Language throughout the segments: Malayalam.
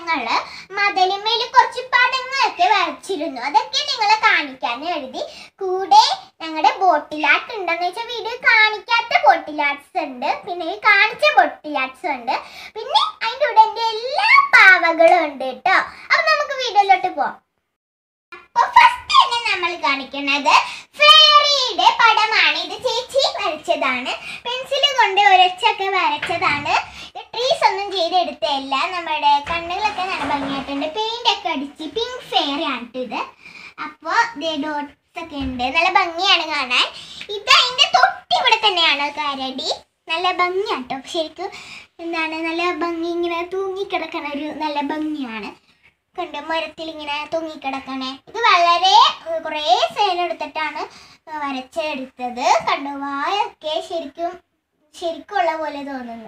ഞങ്ങള് മതിലുമേൽ കുറച്ച് പടങ്ങളൊക്കെ വരച്ചിരുന്നു അതൊക്കെ നിങ്ങളെ കാണിക്കാൻ എഴുതി കൂടെ ഞങ്ങളുടെ ബോട്ടിൽ ആർട്ട് ഉണ്ടെന്ന് വെച്ചാൽ വീഡിയോ കാണിക്കാത്ത ബോട്ടിൽ ആർട്സ് ഉണ്ട് പിന്നെ ഈ കാണിച്ച ബോട്ടിൽ ആർട്സ് ഉണ്ട് പിന്നെ അതിൻ്റെ കൂടെ എൻ്റെ എല്ലാ പാവകളും ഉണ്ട് കേട്ടോ അപ്പൊ നമുക്ക് വീഡിയോയിലോട്ട് പോവാം അപ്പൊ ഫസ്റ്റ് തന്നെ നമ്മൾ കാണിക്കുന്നത് ഫെയറിയുടെ പടമാണ് ഇത് ചേച്ചി വരച്ചതാണ് പെൻസിൽ കൊണ്ട് ഒരച്ചൊക്കെ വരച്ചതാണ് ട്രീസ് ഒന്നും ചെയ്തെടുത്തല്ല നമ്മുടെ കണ്ണുകളൊക്കെ നല്ല ഭംഗിയായിട്ടുണ്ട് പെയിന്റ് ഒക്കെ അടിച്ച് പിങ്ക് ഫെയറി ആണ് ഇത് അപ്പോൾ ഡോട്ട്സ് ഒക്കെ ഉണ്ട് നല്ല ഭംഗിയാണ് കാണാൻ ഇത് അതിന്റെ തൊട്ട് ഇവിടെ തന്നെയാണ് കരടി നല്ല ഭംഗിയാട്ടോ ശരിക്കും എന്താണ് നല്ല ഭംഗി ഇങ്ങനെ തൂങ്ങിക്കിടക്കണ ഒരു നല്ല ഭംഗിയാണ് കണ്ട് മരത്തിൽ ഇങ്ങനെ തൂങ്ങിക്കിടക്കണേ ഇത് വളരെ ഏഹ്, കുറേ സേന എടുത്തിട്ടാണ് വരച്ചെടുത്തത് കണ്ടു വായൊക്കെ ശരിക്കും ശരിക്കുള്ള പോലെ തോന്നുന്നു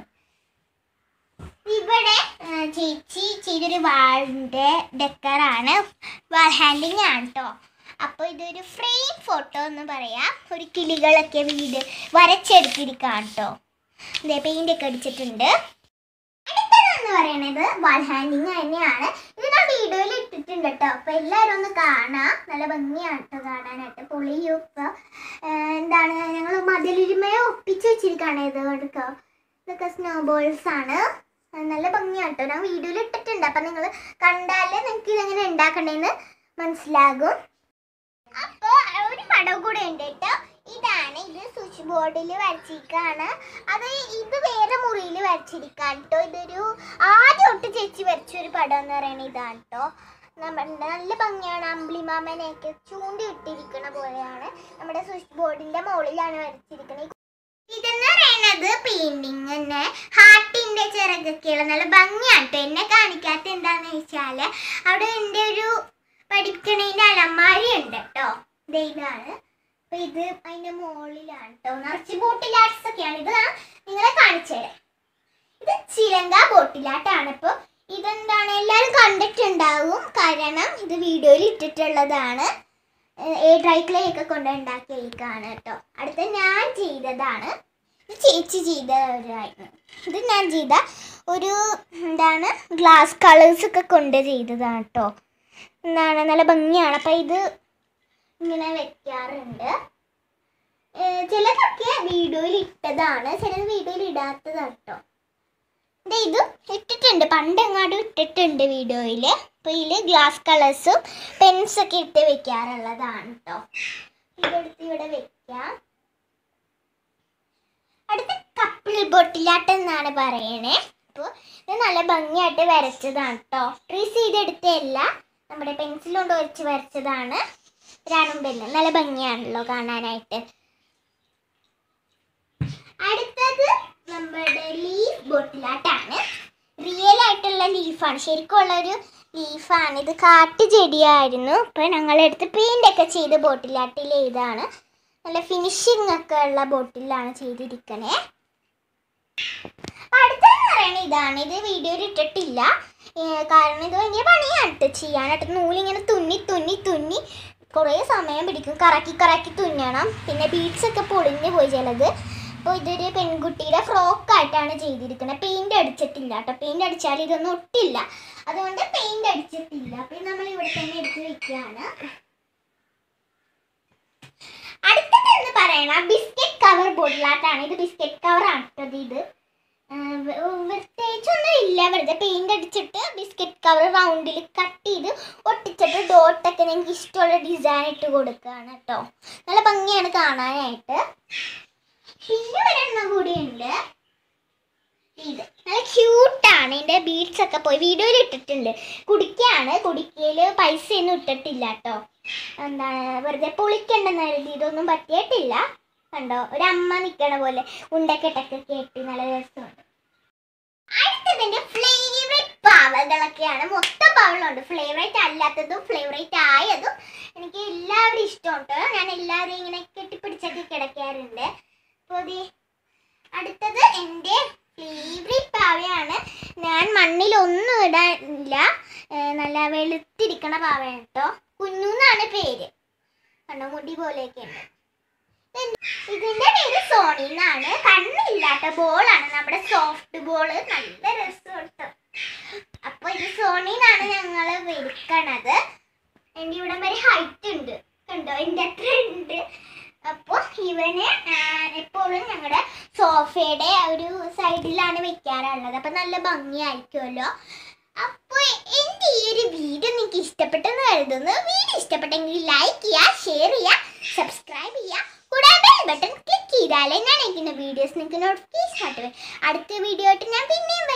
ഇവിടെ ആ, ചേച്ചി ചെയ്തൊരു വാളിൻ്റെ ഡെക്കറാണ് വാൾ ഹാൻഡിങ് ആണ് കേട്ടോ അപ്പോൾ ഇതൊരു ഫ്രെയിം ഫോട്ടോ എന്ന് പറയാം ഒരു കിളികളൊക്കെ വീട് വരച്ചെടുത്തിരിക്കുകയാണ് കേട്ടോ ഇതേ പെയിൻ്റ് ഒക്കെ അടിച്ചിട്ടുണ്ട് അടുത്തതെന്ന് പറയുന്നത് വാൾ ഹാൻഡിങ് തന്നെയാണ് ഇത് ഞാൻ വീഡിയോയിൽ ഇട്ടിട്ടുണ്ട് കേട്ടോ അപ്പോൾ എല്ലാവരും ഒന്ന് കാണാം നല്ല ഭംഗിയാണ് കേട്ടോ കാണാനായിട്ട് പുളിയൊക്കെ എന്താണ് ഞങ്ങൾ മതിലിരുമയെ ഒപ്പിച്ച് വെച്ചിരിക്കുകയാണ് ഇത് കേട്ടോ ഇതൊക്കെ സ്നോ ബോൾസ് ആണ് ആ, നല്ല ഭംഗിയാണ് കേട്ടോ ഞാൻ വീഡിയോയിൽ ഇട്ടിട്ടുണ്ട് അപ്പം നിങ്ങൾ കണ്ടാലേ നിങ്ങൾക്ക് ഇതെങ്ങനെ ഉണ്ടാക്കണേന്ന് മനസ്സിലാകും അപ്പോൾ ഒരു പടം കൂടെ ഉണ്ട് കേട്ടോ ഇതാണ് ഇത് സ്വിച്ച് ബോർഡിൽ വരച്ചിരിക്കുകയാണ് അത് ഇത് വേറെ മുറിയിൽ വരച്ചിരിക്കുകയാണ് കേട്ടോ ഇതൊരു ആദ്യം തൊട്ട് ചേച്ചി വരച്ചൊരു പടം എന്ന് പറയുന്നത് ഇതാണ് കേട്ടോ നമ്മുടെ നല്ല ഭംഗിയാണ് അമ്പിളിമാമനെയൊക്കെ ചൂണ്ടി ഇട്ടിരിക്കണ പോലെയാണ് നമ്മുടെ സ്വിച്ച് ബോർഡിന്റെ മുകളിലാണ് വരച്ചിരിക്കുന്നത് ഇതെന്ന് പറയുന്നത് പെയിന്റിങ് തന്നെ ഹാർട്ടിന്റെ ചിറകൊക്കെയുള്ള നല്ല ഭംഗിയാണ് ട്ടോ. എന്നെ കാണിക്കാത്ത എന്താന്ന് വെച്ചാല് അവിടെ എൻ്റെ ഒരു പഠിക്കണേന്റെ അലമാരി ഉണ്ട് കേട്ടോ ദേ ഇതാണ് അപ്പൊ ഇത് അതിന്റെ മുകളിലാണ് കേട്ടോ നിറച്ച് ബോട്ടിലാർട്സ് ഒക്കെയാണ് ഇത് ഞാൻ നിങ്ങളെ കാണിച്ചു തരാം ഇത് ചിലങ്ക ബോട്ടിലാട്ടാണ് ഇപ്പൊ ഇതെന്താണ് എല്ലാവരും കണ്ടിട്ടുണ്ടാവും കാരണം ഇത് വീഡിയോയിൽ ഇട്ടിട്ടുള്ളതാണ് ഏ ഡ്രൈ ക്ലേ ഒക്കെ കൊണ്ട് ഉണ്ടാക്കിയ കേക്കാണ് കേട്ടോ അടുത്ത ഞാൻ ചെയ്തതാണ് ഇത് ചേച്ചി ചെയ്ത ഒരായിരുന്നു ഇത് ഞാൻ ചെയ്ത ഒരു എന്താണ് ഗ്ലാസ് കളേഴ്സ് ഒക്കെ കൊണ്ട് ചെയ്തതാണ് കേട്ടോ എന്താണ് നല്ല ഭംഗിയാണ് അപ്പം ഇത് ഇങ്ങനെ വെക്കാറുണ്ട് ഏ, ചിലതൊക്കെ വീഡിയോയിൽ ഇട്ടതാണ് ചിലത് വീഡിയോയിൽ ഇടാത്തതാണ് കേട്ടോ ദേ ഇത് ഇട്ടിട്ടുണ്ട് പണ്ട് എങ്ങാണ്ടും ഇട്ടിട്ടുണ്ട് വീഡിയോയിൽ അപ്പോൾ ഇതിൽ ഗ്ലാസ് കളേഴ്സും പെൻസൊക്കെ ഇട്ട് വെക്കാറുള്ളതാണ് കേട്ടോ ഇതെടുത്ത് ഇവിടെ വെക്കാം അടുത്ത കപ്പിൾ ബൊട്ടിലാട്ട് എന്നാണ് പറയണേ അപ്പോൾ ഇത് നല്ല ഭംഗിയായിട്ട് വരച്ചതാണ് കേട്ടോ ട്രീസ് ചെയ്തെടുത്തല്ല നമ്മുടെ പെൻസിൽ കൊണ്ട് വരച്ച് വരച്ചതാണ് ഒരാണും പെണ്ണും നല്ല ഭംഗിയാണല്ലോ കാണാനായിട്ട് അടുത്തത് നമ്മുടെ ലീഫ് ബോട്ടിലാട്ടാണ് റിയൽ ആയിട്ടുള്ള ലീഫാണ് ശരിക്കും ഉള്ള ഒരു ലീഫാണ് ഇത് കാട്ടു ചെടിയായിരുന്നു ഇപ്പം ഞങ്ങളെടുത്ത് പെയിൻ്റ് ഒക്കെ ചെയ്ത് ബോട്ടിലാട്ടിൽ ഇതാണ് നല്ല ഫിനിഷിംഗ് ഒക്കെ ഉള്ള ബോട്ടിലാണ് ചെയ്തിരിക്കണേ അടുത്തെന്ന് പറയുന്നത് ഇതാണ് ഇത് വീഡിയോയിൽ ഇട്ടിട്ടില്ല ഏ, കാരണം ഇത് ഭയങ്കര പണിയാണ് ട്ടോ ചെയ്യാനായിട്ട് നൂലിങ്ങനെ തുന്നി തുന്നി തുന്നി കുറേ സമയം പിടിക്കും കറക്കി കറക്കി തുന്നണം പിന്നെ ബീഡ്സ് ഒക്കെ പൊളിഞ്ഞു പോയി ചിലത് അപ്പോൾ ഇതൊരു പെൺകുട്ടിയുടെ ഫ്രോക്കായിട്ടാണ് ചെയ്തിരിക്കുന്നത് പെയിന്റ് അടിച്ചിട്ടില്ല കേട്ടോ പെയിന്റ് അടിച്ചാൽ ഇതൊന്നും ഒട്ടില്ല അതുകൊണ്ട് പെയിന്റ് അടിച്ചിട്ടില്ല അപ്പം നമ്മൾ ഇവിടെ തന്നെ എടുത്ത് വെക്കുകയാണ് അടുത്തതെന്ന് പറയണ ബിസ്ക്കറ്റ് കവർ ബോട്ടിലാട്ടാണ് ഇത് ബിസ്ക്കറ്റ് കവർ ആണ് കേട്ടോ ഇത് ആഹ് വെ- പ്രത്യേകിച്ചൊന്നും ഇല്ല വെറുതെ പെയിന്റ് അടിച്ചിട്ട് ബിസ്ക്കറ്റ് കവർ റൗണ്ടിൽ കട്ട് ചെയ്ത് ഒട്ടിച്ചിട്ട് ഡോട്ടൊക്കെ നിങ്ങൾക്ക് ഇഷ്ടമുള്ള ഡിസൈൻ ഇട്ട് കൊടുക്കുകയാണ് കേട്ടോ നല്ല ഭംഗിയാണ് കാണാനായിട്ട് പിന്നെ ഒരെണ്ണം കൂടിയുണ്ട് ഇത് നല്ല ക്യൂട്ടാണ് ഇതിൻ്റെ ബീഡ്സ് ഒക്കെ പോയി വീഡിയോയിൽ ഇട്ടിട്ടുണ്ട് കുടിക്കാണ് കുടിക്കയിൽ പൈസ ഒന്നും ഇട്ടിട്ടില്ല കേട്ടോ എന്താണ് വെറുതെ പൊളിക്കണ്ടെന്ന് കരുതി ഇതൊന്നും പറ്റിയിട്ടില്ല കണ്ടോ ഒരമ്മ നിൽക്കണ പോലെ ഉണ്ടക്കെട്ടൊക്കെ കേട്ടി നല്ല രസമുണ്ട് അടുത്തതിന്റെ ഫ്ലേവറേറ്റ് പാവകളൊക്കെയാണ് മൊത്തം പാവകളുണ്ട് ഫ്ലേവറേറ്റ് അല്ലാത്തതും ഫ്ലേവറേറ്റ് ആയതും എനിക്ക് എല്ലാവരും ഇഷ്ടമുണ്ട് ഞാൻ എല്ലാവരെയും ഇങ്ങനെ കെട്ടിപ്പിടിച്ചൊക്കെ കിടക്കാറുണ്ട് അപ്പോൾ ദേ അടുത്തത് എൻ്റെ ഫേവറേറ്റ് പാവയാണ് ഞാൻ മണ്ണിലൊന്നും ഇടാനില്ല ഏർ നല്ല വെളുത്തിരിക്കണ പാവയാണ് കേട്ടോ കുഞ്ഞു എന്നാണ് പേര് കണ്ടോ മുടി പോലെയൊക്കെ ഉണ്ട് ഇതിന്റെ പേര് സോണി എന്നാണ് കണ്ണില്ലാത്ത ബോളാണ് നമ്മുടെ സോഫ്റ്റ് ബോള് നല്ല രസമുണ്ട് അപ്പൊ ഇത് സോണിന്നാണ് ഞങ്ങൾ വിൽക്കണത് എൻ്റെ ഇവിടം വരെ ഹൈറ്റ് ഉണ്ട് കണ്ടോ എൻ്റെ അത്ര ഉണ്ട് അപ്പോൾ ഇവന് ആ, എപ്പോഴും ഞങ്ങളുടെ സോഫയുടെ ഒരു സൈഡിലാണ് വെക്കാറുള്ളത് അപ്പം നല്ല ഭംഗിയായിരിക്കുമല്ലോ അപ്പോൾ എൻ്റെ ഈ ഒരു വീഡിയോ നിങ്ങൾക്ക് ഇഷ്ടപ്പെട്ടെന്ന് കരുതുന്നു വീഡിയോ ഇഷ്ടപ്പെട്ടെങ്കിൽ ലൈക്ക് ചെയ്യുക ഷെയർ ചെയ്യുക സബ്സ്ക്രൈബ് ചെയ്യുക കൂടാതെ ബെൽ ബട്ടൺ ക്ലിക്ക് ചെയ്താലേ ഞാൻ അയക്കുന്ന വീഡിയോസ് നിങ്ങൾക്ക് നോട്ടിഫിക്കേഷൻ ആയിട്ട് വരും അടുത്ത വീഡിയോ ആയിട്ട് ഞാൻ പിന്നെയും